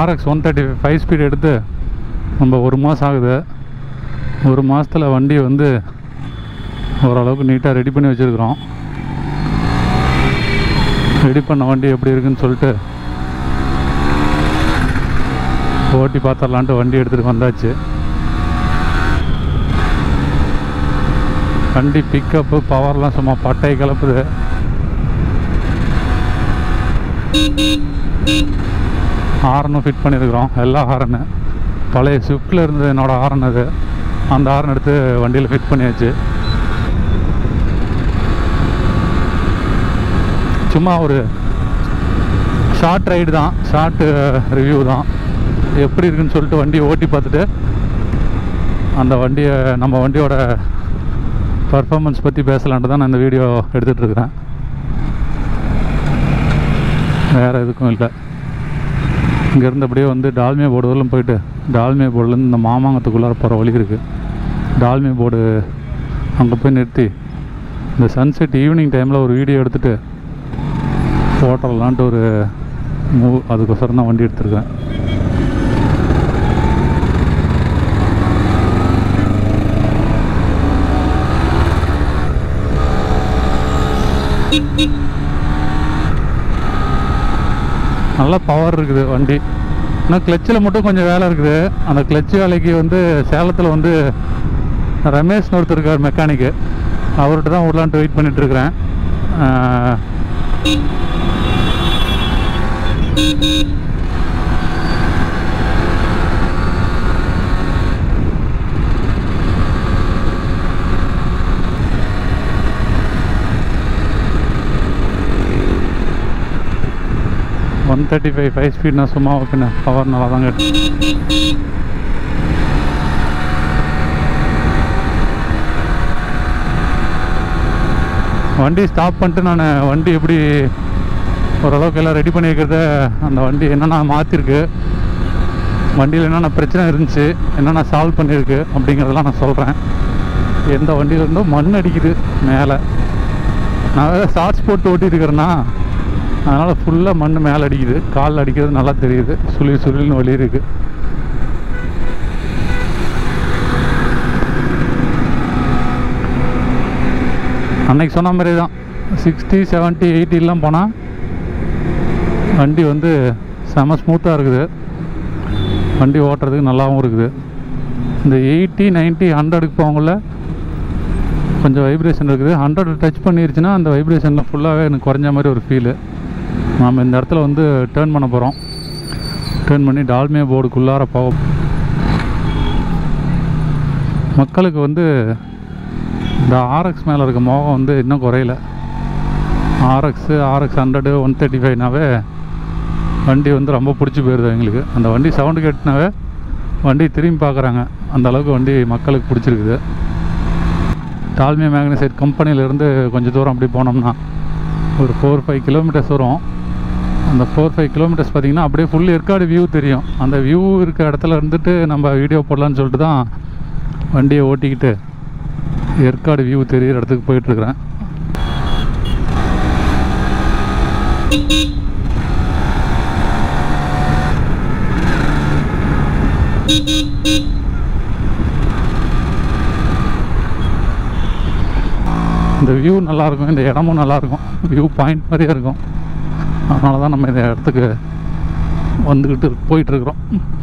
RX one thirty five speed எடுத்து நம்ம ஒரு மாதம் ஆகுது ஒரு மாதத்தில் வண்டி வந்து ஓரளவுக்கு நீட்டாக ரெடி பண்ணி வச்சுருக்குறோம் ரெடி பண்ண வண்டி எப்படி இருக்குன்னு சொல்லிட்டு ஓட்டி பார்த்துடலான்ட்டு வண்டி எடுத்துகிட்டு வந்தாச்சு வண்டி பிக்கப்பு பவர்லாம் சும்மா பட்டை கிளப்புது ஹாரனும் ஃபிட் பண்ணியிருக்கிறோம் எல்லா ஹாரனு பழைய ஸ்விஃப்டில் இருந்தது என்னோட ஹாரன் அது அந்த ஹாரன் எடுத்து வண்டியில் ஃபிட் பண்ணியாச்சு சும்மா ஒரு ஷார்ட் ரைடு தான் ஷார்ட் ரிவ்யூ தான் எப்படி இருக்குன்னு சொல்லிட்டு வண்டியை ஓட்டி பார்த்துட்டு அந்த வண்டியை நம்ம வண்டியோட பர்ஃபார்மன்ஸ் பற்றி பேசலான்ட்டு தான் நான் இந்த வீடியோ எடுத்துகிட்டு இருக்கிறேன் வேறு எதுக்கும் இல்லை இங்கேருந்து அப்படியே வந்து டால்மியா போர்டு வரலும் போயிட்டு டால்மியா போர்டுலேருந்து இந்த மாமாங்கத்துக்குள்ளார போகிற வழி இருக்குது டால்மியா போர்டு அங்கே போய் நிறுத்தி இந்த சன்செட் ஈவினிங் டைமில் ஒரு வீடியோ எடுத்துகிட்டு போட்டலான்ட்டு ஒரு மூவ் அதுக்கோசரம் தான் வண்டி எடுத்திருக்கேன் நல்ல பவர் இருக்குது வண்டி ஆனால் கிளச்சில் மட்டும் கொஞ்சம் வேலை இருக்குது அந்த கிளச் வேலைக்கு வந்து சேலத்தில் வந்து ரமேஷ்னு ஒருத்தர் இருக்கார் மெக்கானிக்கு அவர்கிட்ட தான் விடலான்ட்டு வெயிட் பண்ணிட்டு இருக்கிறேன் ah, one thirty five five ஸ்பீட்னா சும்மா பின்ன பவர் நல்லா தாங்க வண்டி ஸ்டாப் பண்ணிட்டு நான் வண்டி எப்படி ஓரளவுக்கு எல்லாம் ரெடி பண்ணி வைக்கிறத அந்த வண்டி என்னென்ன மாற்றிருக்கு வண்டியில் என்னென்ன பிரச்சனை இருந்துச்சு என்னென்ன சால்வ் பண்ணியிருக்கு அப்படிங்கிறதெல்லாம் நான் சொல்கிறேன் எந்த வண்டியில இருந்தோ மண் அடிக்குது மேலே நான் வேறு ஷார்ட்ஸ் போட்டு ஓட்டிட்டு இருக்கிறேன்னா அதனால் ஃபுல்லாக மண் மேலே அடிக்குது காலில் அடிக்கிறது நல்லா தெரியுது சுழி சுழில்னு வலி இருக்கு அன்னைக்கு சொன்ன மாதிரி தான் சிக்ஸ்டி செவன்ட்டி எயிட்டிலாம் போனால் வண்டி வந்து செம ஸ்மூத்தாக இருக்குது வண்டி ஓட்டுறதுக்கு நல்லாவும் இருக்குது இந்த எயிட்டி நைன்ட்டி ஹண்ட்ரடுக்கு போகல கொஞ்சம் வைப்ரேஷன் இருக்குது ஹண்ட்ரட் டச் பண்ணிருச்சுன்னா அந்த வைப்ரேஷனில் ஃபுல்லாகவே எனக்கு குறைஞ்ச மாதிரி ஒரு ஃபீலு நாம் இந்த இடத்துல வந்து டேர்ன் பண்ண போகிறோம் டேர்ன் பண்ணி டால்மியா போர்டுக்குள்ளார போக மக்களுக்கு வந்து இந்த ஆர்எக்ஸ் மேலே இருக்க மோகம் வந்து இன்னும் குறையல RX RX hundred one thirty ஃபைவ்னாவே வண்டி வந்து ரொம்ப பிடிச்சி போயிடுது எங்களுக்கு அந்த வண்டி சவுண்டு கேட்டுனாவே வண்டி திரும்பி பார்க்குறாங்க அந்த அளவுக்கு வண்டி மக்களுக்கு பிடிச்சிருக்குது டால்மியா மேக்னசைட் கம்பெனிலேருந்து கொஞ்சம் தூரம் அப்படி போனோம்னா ஒரு ஃபோர் ஃபைவ் கிலோமீட்டர்ஸ் வரும் அந்த ஃபோர் ஃபைவ் கிலோமீட்டர்ஸ் பார்த்தீங்கன்னா அப்படியே ஃபுல் ஏற்காடு வியூ தெரியும் அந்த வியூ இருக்க இடத்துல இருந்துட்டு நம்ம வீடியோ போடலான்னு சொல்லிட்டு தான் வண்டியை ஓட்டிக்கிட்டு ஏற்காடு வியூ தெரியிற இடத்துக்கு போயிட்டுருக்குறேன் இந்த வியூ நல்லாயிருக்கும் இந்த இடமும் நல்லாயிருக்கும் வியூ பாயிண்ட் மாதிரியே இருக்கும் அதனால தான் நம்ம இந்த இடத்துக்கு வந்துக்கிட்டு போயிட்டுருக்குறோம்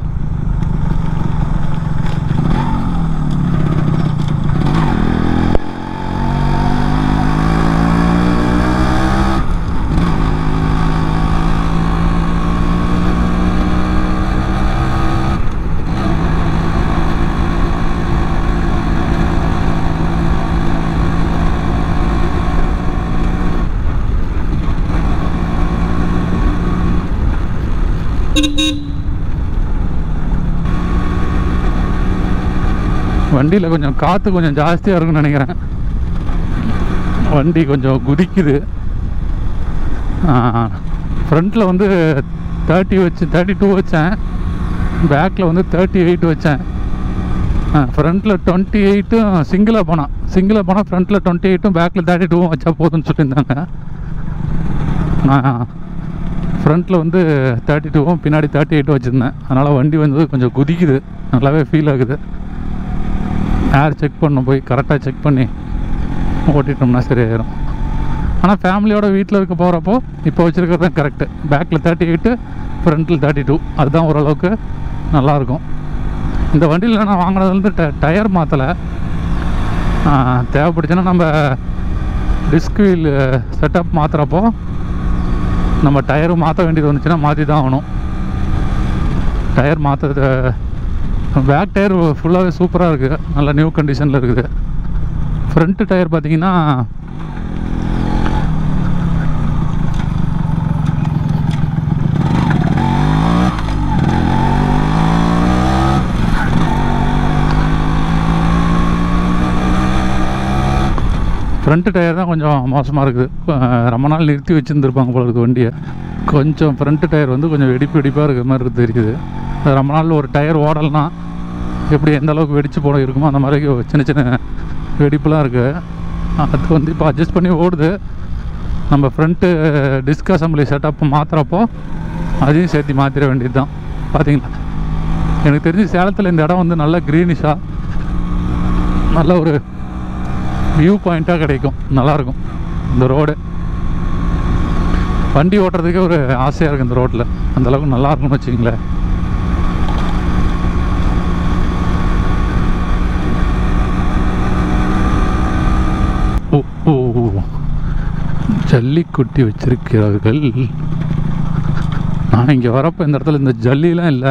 வண்டியில் கொஞ்சம் காற்று கொஞ்சம் ஜாஸ்தியாக இருக்கும்னு நினைக்கிறேன் வண்டி கொஞ்சம் குதிக்குது ஃப்ரண்ட்டில் வந்து தேர்ட்டி வச்சு தேர்ட்டி டூ வச்சேன் பேக்கில் வந்து தேர்ட்டி எயிட் வச்சேன் ஃப்ரண்ட்டில் டுவெண்ட்டி எயிட்டும் சிங்கிளாக போனான் சிங்கிளாக போனால் ஃப்ரண்ட்டில் டுவெண்ட்டி எயிட்டும் பேக்கில் தேர்ட்டி டூவும் வச்சா போதும்னு சொல்லியிருந்தாங்க நான் ஃப்ரண்ட்டில் வந்து தேர்ட்டி டூவும் பின்னாடி தேர்ட்டி எயிட்டும் வச்சுருந்தேன் அதனால் வண்டி வந்து கொஞ்சம் குதிக்குது நல்லாவே ஃபீல் ஆகுது ஏர் செக் பண்ணணும் போய் கரெக்டாக செக் பண்ணி ஓட்டிட்டோம்னா சரியாயிரும் ஆனால் ஃபேமிலியோட வீட்டில் இருக்க போகிறப்போ இப்போ வச்சுருக்கிறது தான் கரெக்டு பேக்கில் தேர்ட்டி எயிட்டு ஃப்ரண்ட்டில் தேர்ட்டி டூ அதுதான் ஓரளவுக்கு நல்லாயிருக்கும் இந்த வண்டியில் நான் வாங்கினது வந்து ட டயர் மாற்றலை தேவைப்படுச்சுன்னா நம்ம டிஸ்க் வீல் செட்டப் மாற்றுறப்போ நம்ம டயரும் மாற்ற வேண்டியது வந்துச்சுன்னா மாற்றி தான் ஆகணும் டயர் மாற்றது பேக் டயர் ஃபுல்லாகவே சூப்பராக இருக்குது நல்ல நியூ கண்டிஷனில் இருக்குது ஃப்ரண்ட்டு டயர் பார்த்தீங்கன்னா ஃப்ரண்ட்டு டயர் தான் கொஞ்சம் மோசமாக இருக்குது அஹ் ரொம்ப நாள் நிறுத்தி வச்சுருந்துருப்பாங்க போல இருக்குது வண்டியை கொஞ்சம் ஃப்ரண்ட்டு டயர் வந்து கொஞ்சம் வெடிப்பு வெடிப்பாக இருக்கிற மாதிரி இருக்கு தெரியுது அது ரொம்ப நாள் ஒரு டயர் ஓடலைன்னா எப்படி எந்த அளவுக்கு வெடிச்சு போட இருக்குமோ அந்த மாதிரி சின்ன சின்ன வெடிப்புலாம் இருக்குது அது வந்து இப்போ அட்ஜஸ்ட் பண்ணி ஓடுது நம்ம ஃப்ரண்ட்டு டிஸ்க் அசம்பிளி செட்டப் மாற்றுறப்போ அதையும் சேர்த்து மாற்றிட வேண்டியது தான் பார்த்தீங்களா எனக்கு தெரிஞ்சு சேலத்தில் இந்த இடம் வந்து நல்ல க்ரீனிஷாக நல்ல ஒரு வியூ பாயிண்ட்டாக கிடைக்கும் நல்லாயிருக்கும் இந்த ரோடு வண்டி ஓட்டுறதுக்கே ஒரு ஆசையாக இருக்குது இந்த ரோட்டில் அந்தளவுக்கு நல்லா இருக்கும்னு வச்சுங்களேன் ஓ ஓ ஓ. ஜல்லிக்குட்டி வச்சிருக்கிறார்கள் நான் இங்கே வரப்போ இந்த இடத்துல இந்த ஜல்லிலாம் இல்லை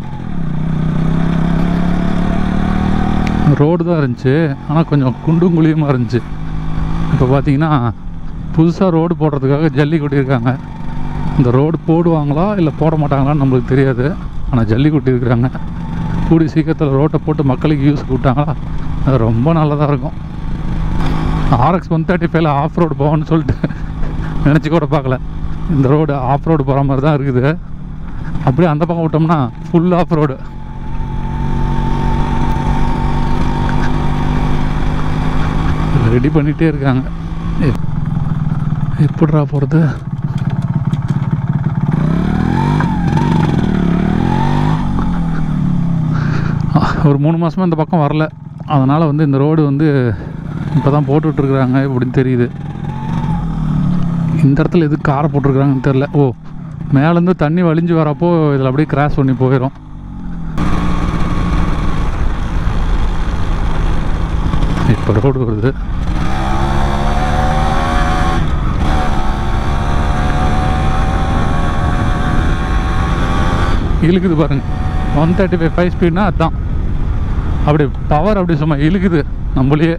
ரோடு தான் இருந்துச்சு ஆனால் கொஞ்சம் குண்டும் குழியுமாக இருந்துச்சு இப்போ பார்த்தீங்கன்னா புதுசாக ரோடு போடுறதுக்காக ஜல்லி கொட்டியிருக்காங்க இந்த ரோடு போடுவாங்களா இல்லை போட மாட்டாங்களான்னு நம்மளுக்கு தெரியாது ஆனால் ஜல்லி கொட்டியிருக்கிறாங்க கூடி சீக்கிரத்தில் ரோட்டை போட்டு மக்களுக்கு யூஸ் விட்டாங்களா அது ரொம்ப நல்லதாக இருக்கும் ஆர்எக்ஸ் ஒன் தேர்ட்டி ஃபைவ்ல ஆஃப் ரோடு போகணும்னு சொல்லிட்டு நினச்சி கூட பார்க்கல இந்த ரோடு ஆஃப் ரோடு போகிற மாதிரி தான் இருக்குது அப்படியே அந்த பக்கம் விட்டோம்னா ஃபுல் ஆஃப் ரோடு ரெடி பண்ணிகிட்டே இருக்காங்க எப்- எப்படிடா போகிறது ஒரு மூணு மாதமாக இந்த பக்கம் வரல அதனால் வந்து இந்த ரோடு வந்து இப்போ தான் போட்டுட்ருக்குறாங்க இப்படின்னு தெரியுது இந்த இடத்துல எதுக்கு காரை போட்டிருக்குறாங்கன்னு தெரில ஓ மேலேருந்து தண்ணி வழிஞ்சு வரப்போ இதில் அப்படியே கிராஸ் பண்ணி போயிடும் இப்போ ரோடு வருது இழுக்குது பாருங்க ஒன் தேர்ட்டி ஃபைவ் ஃபைவ் ஸ்பீட்னா அதுதான் அப்படி பவர் அப்படி சும்மா இழுக்குது நம்மளையே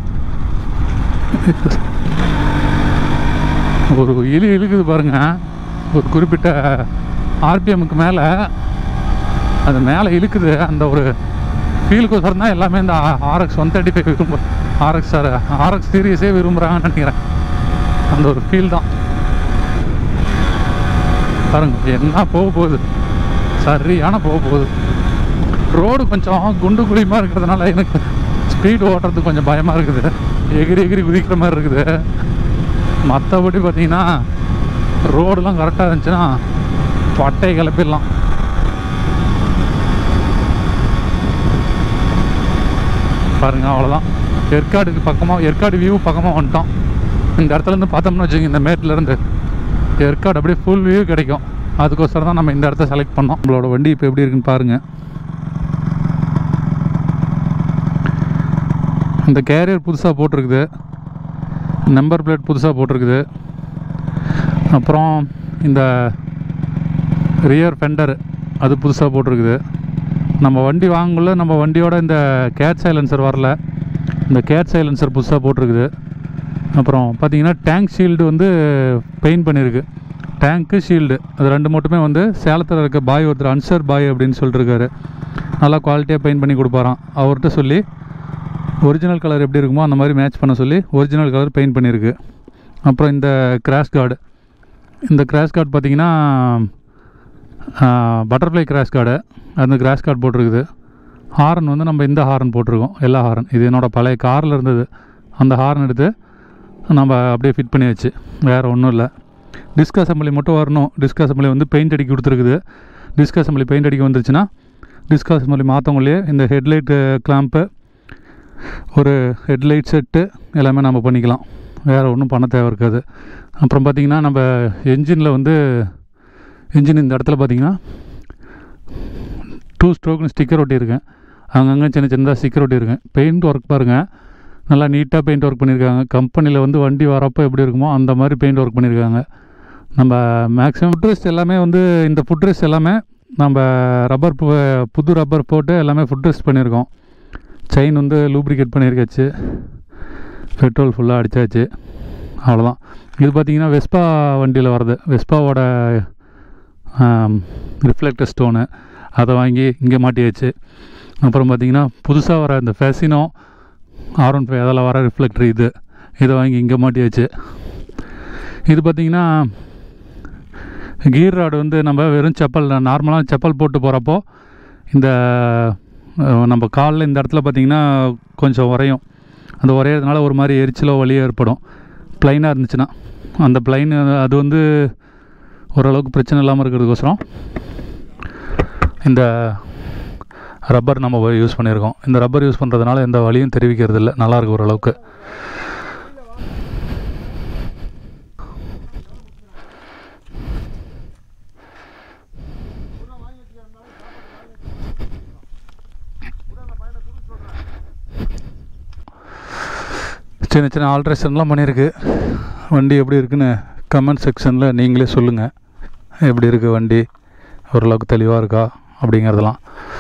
ஒரு இழு இழுக்குது பாருங்க ஒரு குறிப்பிட்ட ஆர்பிஎம்முக்கு மேலே அது மேலே இழுக்குது அந்த ஒரு ஃபீலுக்கோசரம் தான் எல்லாமே இந்த ஆர்எக்ஸ் ஒன் தேர்ட்டி ஃபைவ் விரும்ப ஆர்எக்ஸ் சார் ஆர்எக்ஸ் சீரியஸே விரும்புகிறாங்கன்னு நினைக்கிறேன் அந்த ஒரு ஃபீல் தான் பாருங்க என்ன போக போகுது சரியான போக போகுது ரோடு கொஞ்சம் குண்டு குழியுமா இருக்கிறதுனால எனக்கு ஸ்பீடு ஓட்டுறதுக்கு கொஞ்சம் பயமாக இருக்குது எகிரி எகிரி குதிக்கிற மாதிரி இருக்குது மற்றபடி பார்த்தீங்கன்னா ரோடெலாம் கரெக்டாக இருந்துச்சுன்னா பட்டை கிளப்பிடலாம் பாருங்க அவ்வளோதான் ஏற்காடுக்கு பக்கமாக ஏற்காடு வியூ பக்கமாக வந்துட்டோம் இந்த இடத்துலேருந்து பார்த்தோம்னு வச்சுக்கோங்க இந்த மேட்லேருந்து ஏற்காடு அப்படியே ஃபுல் வியூ கிடைக்கும் அதுக்கோசரம் தான் நம்ம இந்த இடத்த செலக்ட் பண்ணோம் நம்மளோட வண்டி இப்போ எப்படி இருக்குன்னு பாருங்கள் இந்த கேரியர் புதுசாக போட்டிருக்குது நம்பர் பிளேட் புதுசாக போட்டிருக்குது அப்புறம் இந்த ரியர் ஃபெண்டர் அது புதுசாக போட்டிருக்குது நம்ம வண்டி வாங்கக்குள்ள நம்ம வண்டியோட இந்த கேட் சைலன்சர் வரல இந்த கேட் சைலன்சர் புதுசாக போட்டிருக்குது அப்புறம் பார்த்தீங்கன்னா டேங்க் ஷீல்டு வந்து பெயிண்ட் பண்ணியிருக்கு டேங்க்கு ஷீல்டு அது ரெண்டு மட்டுமே வந்து சேலத்தில் இருக்க பாய் ஒருத்தர் அன்சர் பாய் அப்படின்னு சொல்லிட்டுருக்காரு நல்லா குவாலிட்டியாக பெயிண்ட் பண்ணி கொடுப்பாராம் அவர்கிட்ட சொல்லி ஒரிஜினல் கலர் எப்படி இருக்குமோ அந்த மாதிரி மேட்ச் பண்ண சொல்லி ஒரிஜினல் கலர் பெயிண்ட் பண்ணியிருக்கு அப்புறம் இந்த கிராஷ் கார்டு இந்த கிராஷ் கார்டு பார்த்தீங்கன்னா பட்டர்ஃப்ளை கிராஷ் கார்டு அந்த கிராஷ் கார்டு போட்டிருக்குது ஹாரன் வந்து நம்ம இந்த ஹாரன் போட்டிருக்கோம் எல்லா ஹாரன் இது என்னோட பழைய காரில் இருந்தது அந்த ஹாரன் எடுத்து நம்ம அப்படியே ஃபிட் பண்ணியாச்சு வேறு ஒன்றும் இல்லை டிஸ்க் அசம்பிளி மட்டும் வரணும் டிஸ்க் அசம்பிளி வந்து பெயிண்ட் அடிக்க கொடுத்துருக்குது டிஸ்க் அசம்பிளி பெயிண்ட் அடிக்க வந்துருச்சுன்னா டிஸ்க் அசம்பிளி மாற்றவங்களே இந்த ஹெட்லைட்டு கிளாம்ப்பு ஒரு ஹெட்லைட் செட்டு எல்லாமே நம்ம பண்ணிக்கலாம் வேறு ஒன்றும் பண்ண தேவை இருக்காது அப்புறம் பார்த்திங்கன்னா நம்ம என்ஜினில் வந்து என்ஜின் இந்த இடத்துல பார்த்திங்கன்னா டூ ஸ்ட்ரோக்னு ஸ்டிக்கர் ஒட்டியிருக்கேன் அங்கங்கே சின்ன சின்னதாக ஸ்டிக்கர் ஒட்டியிருக்கேன் பெயிண்ட் ஒர்க் பாருங்கள் நல்லா நீட்டாக பெயிண்ட் ஒர்க் பண்ணியிருக்காங்க கம்பெனியில் வந்து வண்டி வரப்போ எப்படி இருக்குமோ அந்த மாதிரி பெயிண்ட் ஒர்க் பண்ணியிருக்காங்க நம்ம மேக்ஸிமம் ஃபுட்ரெஸ்ட் எல்லாமே வந்து இந்த ஃபுட்ரெஸ்ட் எல்லாமே நம்ம ரப்பர் புது ரப்பர் போட்டு எல்லாமே ஃபுட்ரெஸ்ட் பண்ணியிருக்கோம் செயின் வந்து லூப்ரிகேட் பண்ணியிருக்காச்சு பெட்ரோல் ஃபுல்லாக அடித்தாச்சு அவ்வளோதான் இது பார்த்திங்கன்னா வெஸ்பா வண்டியில் வருது வெஸ்பாவோட ரிஃப்ளெக்டர் ஸ்டோனு அதை வாங்கி இங்கே மாட்டியாச்சு அப்புறம் பார்த்திங்கன்னா புதுசாக வர இந்த ஃபெசினோ ஆர் ஒன் ஃபைவ் அதில் வர ரிஃப்ளெக்டர் இது இதை வாங்கி இங்கே மாட்டியாச்சு இது பார்த்திங்கன்னா கீர் ராடு வந்து நம்ம வெறும் செப்பல் நார்மலாக செப்பல் போட்டு போகிறப்போ இந்த அஹ், நம்ம காலில் இந்த இடத்துல பார்த்திங்கன்னா கொஞ்சம் உரையும் அந்த உரையிறதுனால ஒரு மாதிரி எரிச்சலோ வலியோ ஏற்படும் ப்ளைனாக இருந்துச்சுன்னா அந்த ப்ளைன் அது வந்து ஓரளவுக்கு பிரச்சனை இல்லாமல் இருக்கிறதுக்கோசரம் இந்த ரப்பர் நம்ம யூஸ் பண்ணியிருக்கோம் இந்த ரப்பர் யூஸ் பண்ணுறதுனால எந்த வலியும் தெரிவிக்கிறது இல்லை நல்லாயிருக்கு ஓரளவுக்கு சின்ன சின்ன ஆல்ட்ரேஷன்லாம் பண்ணியிருக்கு வண்டி எப்படி இருக்குன்னு கமெண்ட் செக்ஷனில் நீங்களே சொல்லுங்கள் எப்படி இருக்குது வண்டி ஓரளவுக்கு தெளிவாக இருக்கா அப்படிங்கிறதெல்லாம்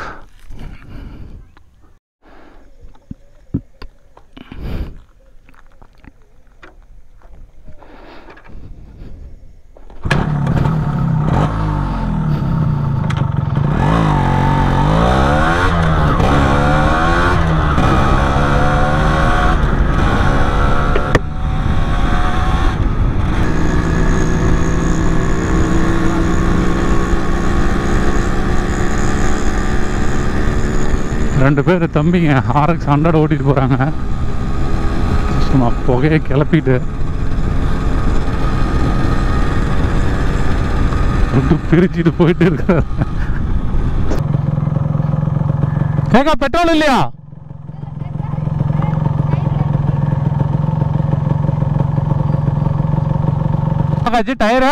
ரெண்டு பேர் தம்பிங்க ஆர்எக்ஸ் ஹண்ட்ரட் ஓட்டிட்டு போகிறாங்க சும்மா புகையை கிளப்பிட்டு ரெண்டு பிரிச்சுட்டு போயிட்டு இருக்கிறார் ஏக்கா பெட்ரோல் இல்லையா ஆகாச்சு டயரு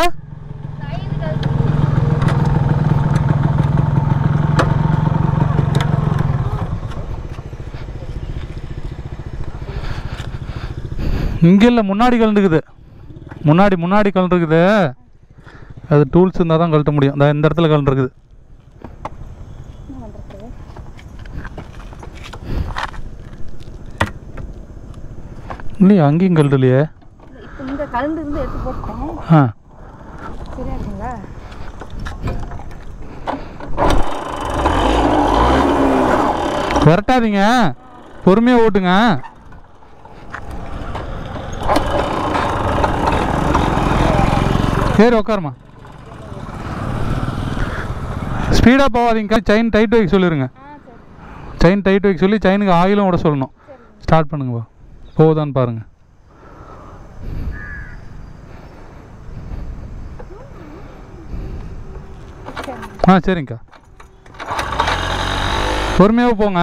இங்கே இல்லை முன்னாடி கலந்துக்குது முன்னாடி முன்னாடி கலந்துருக்குது அது டூல்ஸ் இருந்தால் தான் கழட்ட முடியும் இந்த இந்த இடத்துல கலந்துருக்குது இல்லையா அங்கேயும் கழட்டலையே இப்போ இந்த கலந்து இருந்து எடுத்து போட்டேன் ஆ சரியா இருக்குங்களா விரட்டாதீங்க பொறுமையாக ஓட்டுங்க சரி உட்காருமா ஸ்பீடாக போகாதீங்க செயின் டைட் வைக்க சொல்லிடுங்க ஆ சரி செயின் டைட் வைக்க சொல்லி செயினுக்கு ஆயிலும் விட சொல்லணும் ஸ்டார்ட் பண்ணுங்கப்பா போகுதான்னு பாருங்கள் சரி ஆ சரிங்கக்கா பொறுமையாக போங்க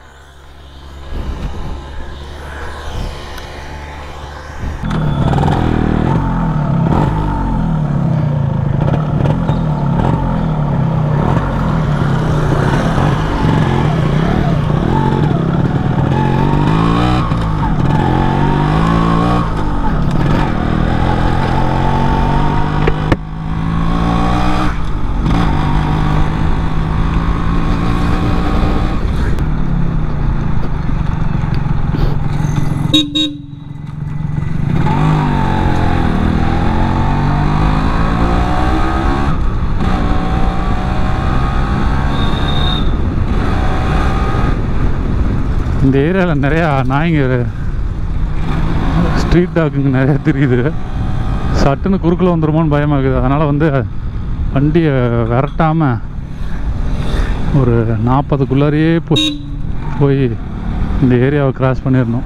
இந்த ஏரியாவில் நிறையா நாய்ங்க ஸ்ட்ரீட் டாக்குங்க நிறையா தெரியுது சட்டுன்னு குறுக்கில் வந்துருமோன்னு பயமாகுது அதனால் வந்து வண்டியை விரட்டாமல் ஒரு நாற்பதுக்குள்ளாரையே போ போய் இந்த ஏரியாவை கிராஸ் பண்ணிடணும்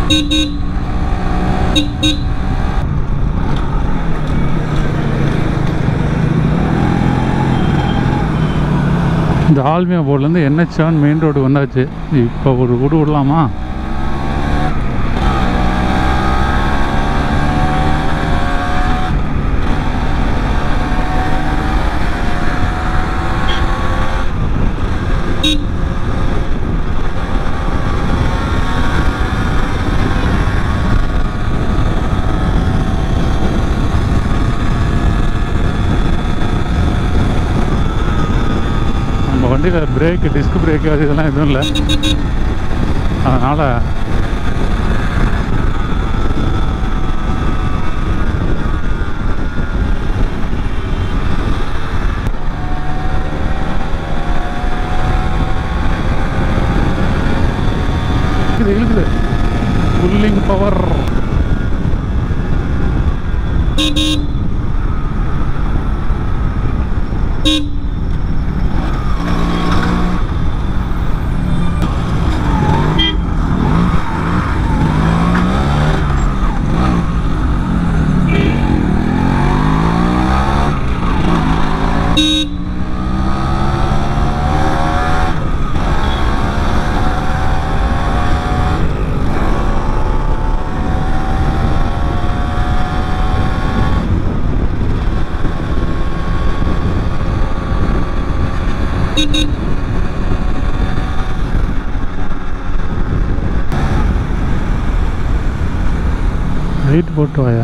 இந்த ஆல்மியா போர்ட்லேருந்து என்ஹெச் செவன் மெயின் ரோடு வந்தாச்சு இப்போ ஒரு விடு விடலாமா நம்ம வண்டியில் பிரேக்கு டிஸ்க் பிரேக்கு அது இதெல்லாம் எதுவும் இல்லை அதனால் இழுக்குது இழுக்குது புல்லிங் பவர் லைட் போட்டு வாயா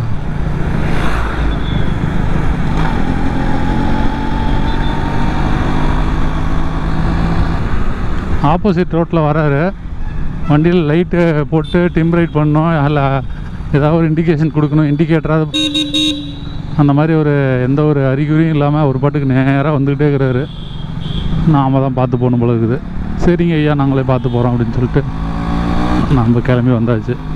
ஆப்போசிட் ரோட்டில் வராரு வண்டியில் லைட்டு போட்டு டிம்ரைட் பண்ணணும் அதில் ஏதாவது ஒரு இண்டிகேஷன் கொடுக்கணும் இண்டிகேட்டராக அந்த மாதிரி ஒரு எந்த ஒரு அறிகுறியும் இல்லாமல் ஒரு பாட்டுக்கு நேராக வந்துக்கிட்டே இருக்கிறாரு நாம தான் பார்த்து போகணும் போல இருக்குது சரிங்க ஐயா நாங்களே பார்த்து போகிறோம் அப்படின்னு சொல்லிட்டு நம்ம கிளம்பி வந்தாச்சு